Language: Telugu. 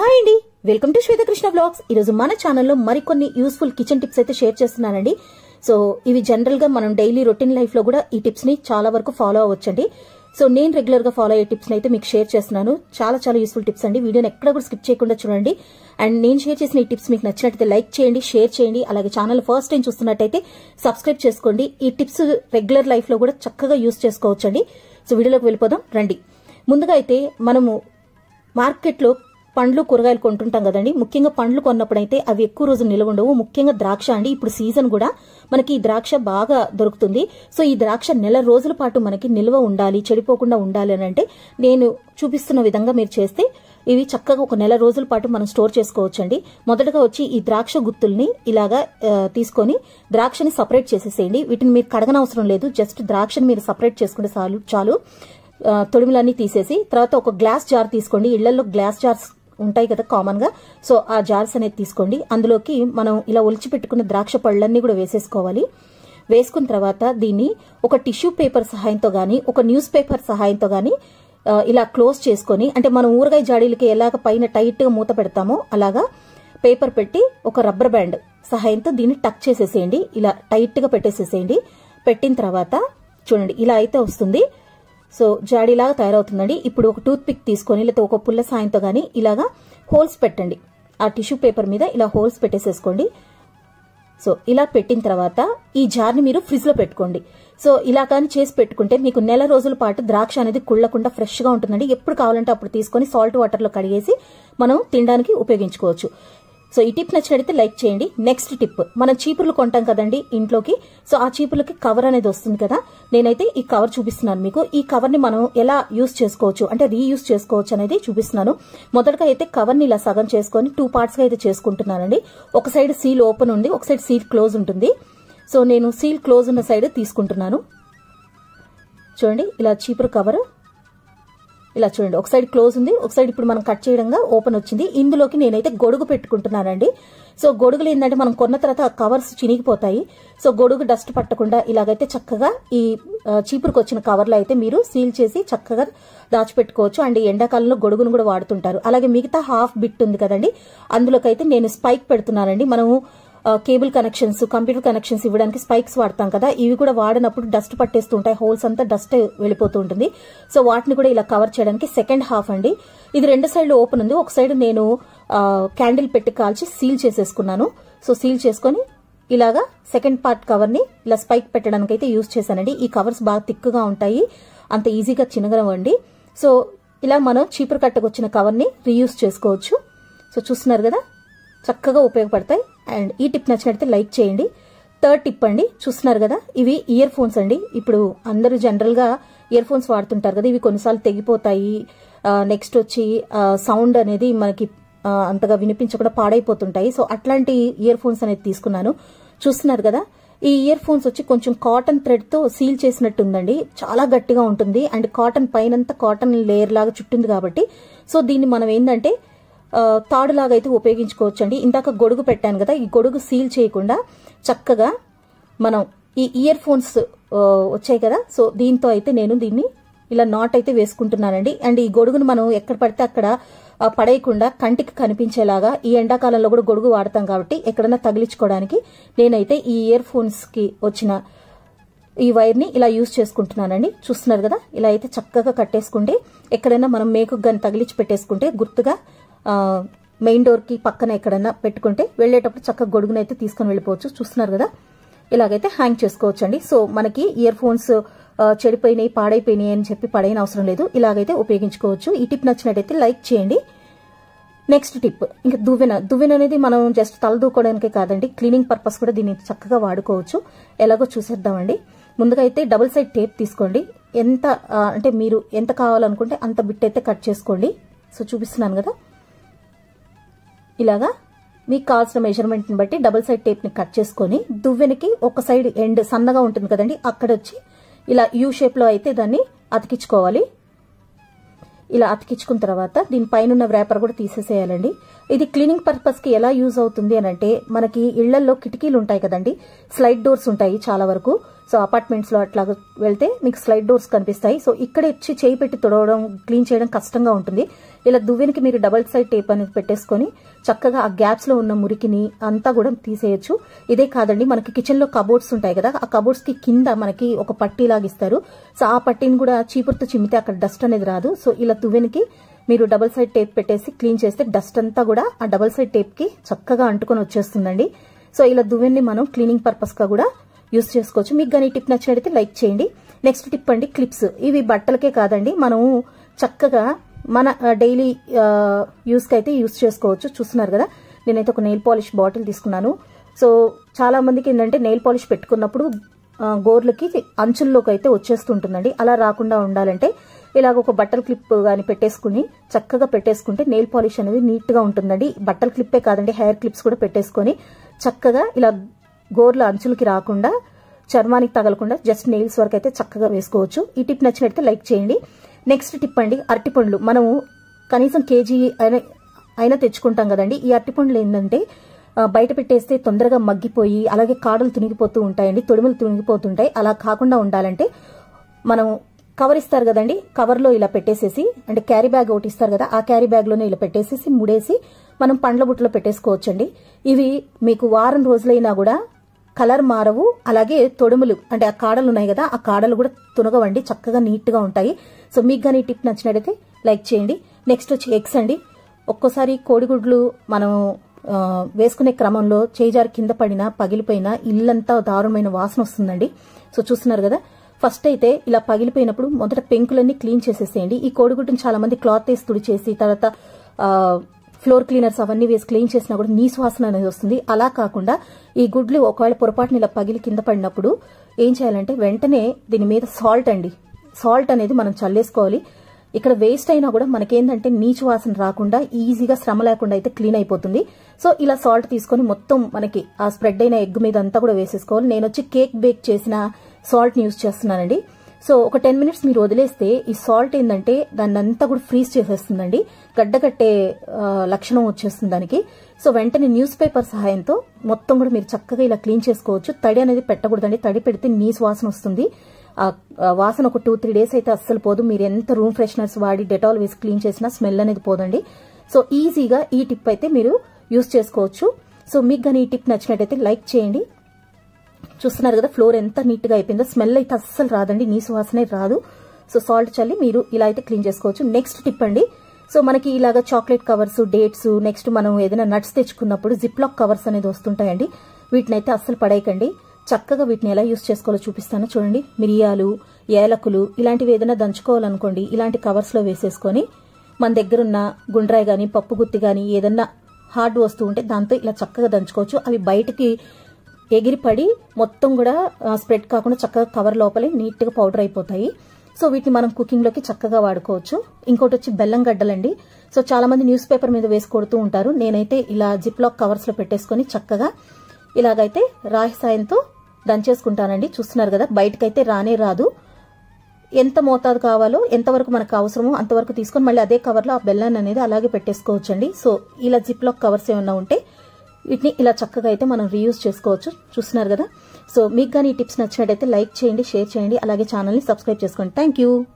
హాయ్ అండి వెల్కమ్ టు శ్వేతకృష్ణ బ్లాగ్స్ ఈరోజు మన ఛానల్లో మరికొన్ని యూస్ఫుల్ కిచెన్ టిప్స్ అయితే షేర్ చేస్తున్నానండి సో ఇవి జనరల్ గా మనం డైలీ రొటీన్ లైఫ్ లో కూడా ఈ టిప్స్ ని చాలా వరకు ఫాలో అవ్వచ్చండి సో నేను రెగ్యులర్ గా ఫాలో అయ్యే టిప్స్ అయితే మీకు షేర్ చేస్తున్నాను చాలా చాలా యూస్ఫుల్ టిప్స్ అండి వీడియోని ఎక్కడ కూడా స్కిప్ చేయకుండా చూడండి అండ్ నేను షేర్ చేసిన ఈ టిప్స్ మీకు నచ్చినట్టయితే లైక్ చేయండి షేర్ చేయండి అలాగే ఛానల్ ఫస్ట్ టైం చూస్తున్నట్టయితే సబ్స్క్రైబ్ చేసుకోండి ఈ టిప్స్ రెగ్యులర్ లైఫ్ లో కూడా చక్కగా యూస్ చేసుకోవచ్చండి సో వీడియోలోకి వెళ్ళిపోదాం రండి ముందుగా అయితే మనము మార్కెట్లో పండ్లు కూరగాయలు కొంటుంటాం కదండి ముఖ్యంగా పండ్లు కొన్నప్పుడైతే అవి ఎక్కువ రోజులు నిలవ ఉండవు ముఖ్యంగా ద్రాక్ష అండి ఇప్పుడు సీజన్ కూడా మనకి ఈ ద్రాక్ష బాగా దొరుకుతుంది సో ఈ ద్రాక్ష నెల రోజుల పాటు మనకి నిల్వ ఉండాలి చెడిపోకుండా ఉండాలి అని అంటే నేను చూపిస్తున్న విధంగా మీరు చేస్తే ఇవి చక్కగా ఒక నెల రోజుల పాటు మనం స్టోర్ చేసుకోవచ్చండి మొదటగా వచ్చి ఈ ద్రాక్ష గుత్తుల్ని ఇలాగా ఆ, తీసుకొని ద్రాక్షని సపరేట్ చేసేసేయండి వీటిని మీరు కడగనవసరం లేదు జస్ట్ ద్రాక్షని మీరు సపరేట్ చేసుకుంటే చాలు చాలు ఆ, తొడిమిలన్నీ తీసేసి తర్వాత ఒక గ్లాస్ జార్ తీసుకోండి ఇళ్లలో గ్లాస్ జార్స్ ఉంటాయి కదా కామన్ గా సో ఆ జార్స్ అనేది తీసుకోండి అందులోకి మనం ఇలా ఒలిచి పెట్టుకున్న ద్రాక్ష పళ్ళన్నీ కూడా వేసేసుకోవాలి వేసుకున్న తర్వాత దీన్ని ఒక టిష్యూ పేపర్ సహాయంతో గానీ ఒక న్యూస్ పేపర్ సహాయంతో గానీ ఆ, ఇలా క్లోజ్ చేసుకొని అంటే మనం ఊరగాయ జాడీలకి ఎలాగ పైన టైట్ గా మూత పెడతామో అలాగా పేపర్ పెట్టి ఒక రబ్బర్ బ్యాండ్ సహాయంతో దీన్ని టక్ చేసేసేయండి ఇలా టైట్ గా పెట్టేసేసేయండి పెట్టిన తర్వాత చూడండి ఇలా అయితే వస్తుంది సో జాడీలాగా తయారవుతుందండి ఇప్పుడు ఒక టూత్ పిక్ తీసుకొని లేకపోతే ఒక పుల్ల సాయంతో గానీ ఇలాగా హోల్స్ పెట్టండి ఆ టిష్యూ పేపర్ మీద ఇలా హోల్స్ పెట్టేసేసుకోండి సో ఇలా పెట్టిన తర్వాత ఈ జార్ని మీరు ఫ్రిడ్జ్ లో పెట్టుకోండి సో ఇలా కానీ చేసి పెట్టుకుంటే మీకు నెల రోజుల పాటు ద్రాక్ష అనేది కుళ్ళకుండా ఫ్రెష్ గా ఉంటుందండి ఎప్పుడు కావాలంటే అప్పుడు తీసుకొని సాల్ట్ వాటర్ లో కడిగేసి మనం తినడానికి ఉపయోగించుకోవచ్చు సో ఈ టిప్ నచ్చినట్టయితే లైక్ చేయండి నెక్స్ట్ టిప్ మనం చీపుర్లు కొంటాం కదండి ఇంట్లోకి సో ఆ చీపుర్లకి కవర్ అనేది వస్తుంది కదా నేనైతే ఈ కవర్ చూపిస్తున్నాను మీకు ఈ కవర్ ని మనం ఎలా యూస్ చేసుకోవచ్చు అంటే రీయూస్ చేసుకోవచ్చు అనేది చూపిస్తున్నాను మొదటగా అయితే కవర్ ని ఇలా సగం చేసుకొని టూ పార్ట్స్ గా అయితే చేసుకుంటున్నానండి ఒక సైడ్ సీల్ ఓపెన్ ఉంది ఒక సైడ్ సీల్ క్లోజ్ ఉంటుంది సో నేను సీల్ క్లోజ్ ఉన్న సైడ్ తీసుకుంటున్నాను చూడండి ఇలా చీపురు కవర్ ఇలా చూడండి ఒక సైడ్ క్లోజ్ ఉంది ఒక సైడ్ ఇప్పుడు మనం కట్ చేయడంగా ఓపెన్ వచ్చింది ఇందులోకి నేనైతే గొడుగు పెట్టుకుంటున్నానండి సో గొడుగులు ఏంటంటే మనం కొన్న తర్వాత ఆ కవర్స్ చినిగిపోతాయి సో గొడుగు డస్ట్ పట్టకుండా ఇలాగైతే చక్కగా ఈ ఆ, చీపురుకు వచ్చిన కవర్లో అయితే మీరు సీల్ చేసి చక్కగా దాచిపెట్టుకోవచ్చు అండ్ ఈ ఎండాకాలంలో గొడుగును కూడా వాడుతుంటారు అలాగే మిగతా హాఫ్ బిట్ ఉంది కదండి అందులోకైతే నేను స్పైక్ పెడుతున్నానండి మనము ఆ, కేబుల్ కనెక్షన్స్ కంప్యూటర్ కనెక్షన్స్ ఇవ్వడానికి స్పైక్స్ వాడతాం కదా ఇవి కూడా వాడినప్పుడు డస్ట్ పట్టేస్తుంటాయి హోల్స్ అంతా డస్ట్ వెళ్ళిపోతూ ఉంటుంది సో వాటిని కూడా ఇలా కవర్ చేయడానికి సెకండ్ హాఫ్ అండి ఇది రెండు సైడ్లు ఓపెన్ ఉంది ఒక సైడ్ నేను ఆ, క్యాండిల్ పెట్టి కాల్చి సీల్ చేసేసుకున్నాను సో సీల్ చేసుకొని ఇలాగా సెకండ్ పార్ట్ కవర్ ని ఇలా స్పైక్ పెట్టడానికి అయితే యూజ్ చేశానండి ఈ కవర్స్ బాగా థిక్గా ఉంటాయి అంత ఈజీగా చినగరవండి సో ఇలా మనం చీపురు కట్టకు వచ్చిన కవర్ ని రీయూజ్ చేసుకోవచ్చు సో చూస్తున్నారు కదా చక్కగా ఉపయోగపడతాయి అండ్ ఈ టిప్ నచ్చినట్లయితే లైక్ చేయండి థర్డ్ టిప్ అండి చూస్తున్నారు కదా ఇవి ఇయర్ ఫోన్స్ అండి ఇప్పుడు అందరూ జనరల్ గా ఇయర్ ఫోన్స్ వాడుతుంటారు కదా ఇవి కొన్నిసార్లు తెగిపోతాయి నెక్స్ట్ వచ్చి సౌండ్ అనేది మనకి ఆ, అంతగా వినిపించకుండా పాడైపోతుంటాయి సో అట్లాంటి ఇయర్ ఫోన్స్ అనేది తీసుకున్నాను చూస్తున్నారు కదా ఈ ఇయర్ ఫోన్స్ వచ్చి కొంచెం కాటన్ థ్రెడ్ తో సీల్ చేసినట్టు ఉందండి చాలా గట్టిగా ఉంటుంది అండ్ కాటన్ పైనంతా కాటన్ లేయర్ లాగా చుట్టుంది కాబట్టి సో దీన్ని మనం ఏంటంటే ఆ, తాడులాగా అయితే ఉపయోగించుకోవచ్చు అండి ఇందాక గొడుగు పెట్టాను కదా ఈ గొడుగు సీల్ చేయకుండా చక్కగా మనం ఈ ఇయర్ ఫోన్స్ ఆ, వచ్చాయి కదా సో దీంతో అయితే నేను దీన్ని ఇలా నాట్ అయితే వేసుకుంటున్నానండి అండ్ ఈ గొడుగును మనం ఎక్కడ పడితే అక్కడ ఆ, పడేయకుండా కంటికి కనిపించేలాగా ఈ ఎండాకాలంలో కూడా గొడుగు వాడతాం కాబట్టి ఎక్కడైనా తగిలించుకోవడానికి నేనైతే ఈ ఇయర్ ఫోన్స్ కి వచ్చిన ఈ వైర్ ని ఇలా యూజ్ చేసుకుంటున్నానండి చూస్తున్నారు కదా ఇలా అయితే చక్కగా కట్టేసుకుంటే ఎక్కడైనా మనం మేకు గని తగిలించి పెట్టేసుకుంటే గుర్తుగా మెయిన్ డోర్ కి పక్కన ఎక్కడైనా పెట్టుకుంటే వెళ్ళేటప్పుడు చక్కగా గొడుగునైతే తీసుకొని వెళ్ళిపోవచ్చు చూస్తున్నారు కదా ఇలాగైతే హ్యాంగ్ చేసుకోవచ్చు అండి సో మనకి ఇయర్ ఫోన్స్ ఆ, చెడిపోయినాయి పాడైపోయినాయి అని చెప్పి పడైన అవసరం లేదు ఇలాగైతే ఉపయోగించుకోవచ్చు ఈ టిప్ నచ్చినట్టయితే లైక్ చేయండి నెక్స్ట్ టిప్ ఇంకా దువ్వెన దువ్వెన అనేది మనం జస్ట్ తల దూకోవడానికే కాదండి క్లీనింగ్ పర్పస్ కూడా దీన్ని చక్కగా వాడుకోవచ్చు ఎలాగో చూసేద్దామండి ముందుగా అయితే డబుల్ సైడ్ టేప్ తీసుకోండి ఎంత ఆ, అంటే మీరు ఎంత కావాలనుకుంటే అంత బిట్ అయితే కట్ చేసుకోండి సో చూపిస్తున్నాను కదా ఇలాగా మీకు కావాల్సిన మెజర్మెంట్ని బట్టి డబుల్ సైడ్ టేప్ని కట్ చేసుకొని దువ్వెనకి ఒక సైడ్ ఎండ్ సన్నగా ఉంటుంది కదండి అక్కడ వచ్చి ఇలా యూ షేప్లో అయితే దాన్ని అతికించుకోవాలి ఇలా అతికించుకున్న తర్వాత దీని పైన ఉన్న వ్రాపర్ కూడా తీసేసేయాలండి ఇది క్లీనింగ్ పర్పస్ కి ఎలా యూజ్ అవుతుంది అని అంటే మనకి ఇళ్లలో కిటికీలు ఉంటాయి కదండి స్లైడ్ డోర్స్ ఉంటాయి చాలా వరకు సో అపార్ట్మెంట్స్ లో అట్లా వెళ్తే మీకు స్లైడ్ డోర్స్ కనిపిస్తాయి సో ఇక్కడ ఇచ్చి చేయి పెట్టి తుడవడం క్లీన్ చేయడం కష్టంగా ఉంటుంది ఇలా దువ్వెనికి మీరు డబల్ సైడ్ టేప్ అనేది పెట్టేసుకొని చక్కగా ఆ గ్యాప్స్ లో ఉన్న మురికిని అంతా కూడా తీసేయచ్చు ఇదే కాదండి మనకి కిచెన్ లో కబోర్డ్స్ ఉంటాయి కదా ఆ కబోర్డ్స్ కి కింద మనకి ఒక పట్టీ లాగిస్తారు సో ఆ పట్టీని కూడా చీపురుతో చిమ్మితే అక్కడ డస్ట్ అనేది రాదు సో ఇలా దువ్వెనికి మీరు డబల్ సైడ్ టేప్ పెట్టేసి క్లీన్ చేస్తే డస్ట్ అంతా కూడా ఆ డబల్ సైడ్ టేప్ కి చక్కగా అంటుకొని వచ్చేస్తుందండి సో ఇలా దువ్వెన్ని మనం క్లీనింగ్ పర్పస్ గా కూడా యూస్ చేసుకోవచ్చు మీకు కానీ టిప్ నచ్చినట్టయితే లైక్ చేయండి నెక్స్ట్ టిప్ అండి క్లిప్స్ ఇవి బట్టలకే కాదండి మనం చక్కగా మన డైలీ యూస్కి అయితే యూస్ చేసుకోవచ్చు చూస్తున్నారు కదా నేనైతే ఒక నెయిల్ పాలిష్ బాటిల్ తీసుకున్నాను సో చాలా మందికి ఏంటంటే నెయిల్ పాలిష్ పెట్టుకున్నప్పుడు ఆ, గోర్లకి అంచుల్లోకి అయితే వచ్చేస్తుంటుందండి అలా రాకుండా ఉండాలంటే ఇలాగ ఒక బట్టల క్లిప్ కానీ పెట్టేసుకుని చక్కగా పెట్టేసుకుంటే నెయిల్ పాలిష్ అనేది నీట్ గా ఉంటుందండి బట్టల క్లిప్పే కాదండి హెయిర్ క్లిప్స్ కూడా పెట్టేసుకొని చక్కగా ఇలా గోర్ల అంచులకి రాకుండా చర్మానికి తగలకుండా జస్ట్ నెయిల్స్ వరకు అయితే చక్కగా వేసుకోవచ్చు ఈ టిప్ నచ్చినట్లయితే లైక్ చేయండి నెక్స్ట్ టిప్ అండి అరటిపండ్లు మనము కనీసం కేజీ అయినా అయినా తెచ్చుకుంటాం కదండి ఈ అరటిపండ్లు ఏంటంటే ఆ, బయట పెట్టేస్తే తొందరగా మగ్గిపోయి అలాగే కాడలు తునిగిపోతూ ఉంటాయండి తొడిమలు తునిగిపోతుంటాయి అలా కాకుండా ఉండాలంటే మనం కవర్ ఇస్తారు కదండి కవర్ లో ఇలా పెట్టేసేసి అంటే క్యారీ బ్యాగ్ ఒకటి ఇస్తారు కదా ఆ క్యారీ బ్యాగ్ లోనే ఇలా పెట్టేసేసి ముడేసి మనం పండ్ల బుట్టలో పెట్టేసుకోవచ్చండి ఇవి మీకు వారం రోజులైనా కూడా కలర్ మారవు అలాగే తొడుములు అంటే ఆ కాడలు ఉన్నాయి కదా ఆ కాడలు కూడా తునగవండి చక్కగా నీట్ గా ఉంటాయి సో మీకు కానీ ఈ టిప్ నచ్చినట్టయితే లైక్ చేయండి నెక్స్ట్ వచ్చి ఎగ్స్ అండి ఒక్కోసారి కోడిగుడ్లు మనం ఆ, వేసుకునే క్రమంలో చేజారి కింద పడినా పగిలిపోయినా ఇల్లంతా దారుణమైన వాసన వస్తుందండి సో చూస్తున్నారు కదా ఫస్ట్ అయితే ఇలా పగిలిపోయినప్పుడు మొదట పెంకులన్నీ క్లీన్ చేసేసేయండి ఈ కోడిగుడ్డుని చాలా మంది క్లాత్ వేసి తుడిచేసి తర్వాత ఆ, ఫ్లోర్ క్లీనర్స్ అవన్నీ వేసి క్లీన్ చేసినా కూడా నీ వాసన అనేది వస్తుంది అలా కాకుండా ఈ గుడ్లు ఒకవేళ పొరపాటున ఇలా పగిలి కింద పడినప్పుడు ఏం చేయాలంటే వెంటనే దీని మీద సాల్ట్ అండి సాల్ట్ అనేది మనం చల్లేసుకోవాలి ఇక్కడ వేస్ట్ అయినా కూడా మనకేందంటే నీచు వాసన రాకుండా ఈజీగా శ్రమ లేకుండా అయితే క్లీన్ అయిపోతుంది సో ఇలా సాల్ట్ తీసుకొని మొత్తం మనకి ఆ స్ప్రెడ్ అయిన ఎగ్ మీద అంతా కూడా వేసేసుకోవాలి నేను వచ్చి కేక్ బేక్ చేసిన సాల్ట్ ని యూస్ చేస్తున్నానండి సో ఒక టెన్ మినిట్స్ మీరు వదిలేస్తే ఈ సాల్ట్ ఏంటంటే దాన్ని అంతా కూడా ఫ్రీజ్ చేసేస్తుందండి గడ్డకట్టే ఆ, లక్షణం వచ్చేస్తుంది దానికి సో వెంటనే న్యూస్ పేపర్ సహాయంతో మొత్తం కూడా మీరు చక్కగా ఇలా క్లీన్ చేసుకోవచ్చు తడి అనేది పెట్టకూడదండి తడి పెడితే నీసు వాసన వస్తుంది ఆ ఆ వాసన ఒక టూ త్రీ డేస్ అయితే అస్సలు పోదు మీరు ఎంత రూమ్ ఫ్రెషనర్స్ వాడి డెటాల్ వేసి క్లీన్ చేసినా స్మెల్ అనేది పోదండి సో ఈజీగా ఈ టిప్ అయితే మీరు యూస్ చేసుకోవచ్చు సో మీకు కానీ ఈ టిప్ నచ్చినట్టయితే లైక్ చేయండి చూస్తున్నారు కదా ఫ్లోర్ ఎంత నీట్ గా అయిపోయిందో స్మెల్ అయితే అస్సలు రాదండి నీ సువాసనే రాదు సో సాల్ట్ చల్లి మీరు ఇలా అయితే క్లీన్ చేసుకోవచ్చు నెక్స్ట్ టిప్ అండి సో మనకి ఇలాగ చాక్లెట్ కవర్స్ డేట్స్ నెక్స్ట్ మనం ఏదైనా నట్స్ తెచ్చుకున్నప్పుడు జిప్ లాక్ కవర్స్ అనేది వస్తుంటాయండి వీటిని అయితే అస్సలు పడేయకండి చక్కగా వీటిని ఎలా యూస్ చేసుకోవాలో చూపిస్తాను చూడండి మిరియాలు ఏలకులు ఇలాంటివి ఏదైనా దంచుకోవాలనుకోండి ఇలాంటి కవర్స్ లో వేసేసుకొని మన దగ్గర ఉన్న గుండ్రాయి గాని పప్పు గుత్తి గాని ఏదన్నా హార్డ్ వస్తువు ఉంటే దాంతో ఇలా చక్కగా దంచుకోవచ్చు అవి బయటికి ఎగిరిపడి మొత్తం కూడా ఆ, స్ప్రెడ్ కాకుండా చక్కగా కవర్ లోపలే నీట్ గా పౌడర్ అయిపోతాయి సో వీటిని మనం కుకింగ్ లోకి చక్కగా వాడుకోవచ్చు ఇంకోటి వచ్చి బెల్లం గడ్డలండి సో చాలా మంది న్యూస్ పేపర్ మీద వేసి కొడుతూ ఉంటారు నేనైతే ఇలా జిప్ లాక్ కవర్స్ లో పెట్టేసుకొని చక్కగా ఇలాగైతే రాయి సాయంతో దంచేసుకుంటానండి చూస్తున్నారు కదా బయటకైతే రానే రాదు ఎంత మోతాదు కావాలో ఎంతవరకు మనకు అవసరమో అంతవరకు తీసుకొని మళ్ళీ అదే కవర్లో ఆ బెల్లాన్ని అనేది అలాగే పెట్టేసుకోవచ్చండి సో ఇలా జిప్ లాక్ కవర్స్ ఏమన్నా ఉంటే వీటిని ఇలా చక్కగా అయితే మనం రీయూజ్ చేసుకోవచ్చు చూస్తున్నారు కదా సో మీకు కానీ ఈ టిప్స్ నచ్చినట్టయితే లైక్ చేయండి షేర్ చేయండి అలాగే ఛానల్ని సబ్స్క్రైబ్ చేసుకోండి థ్యాంక్ యూ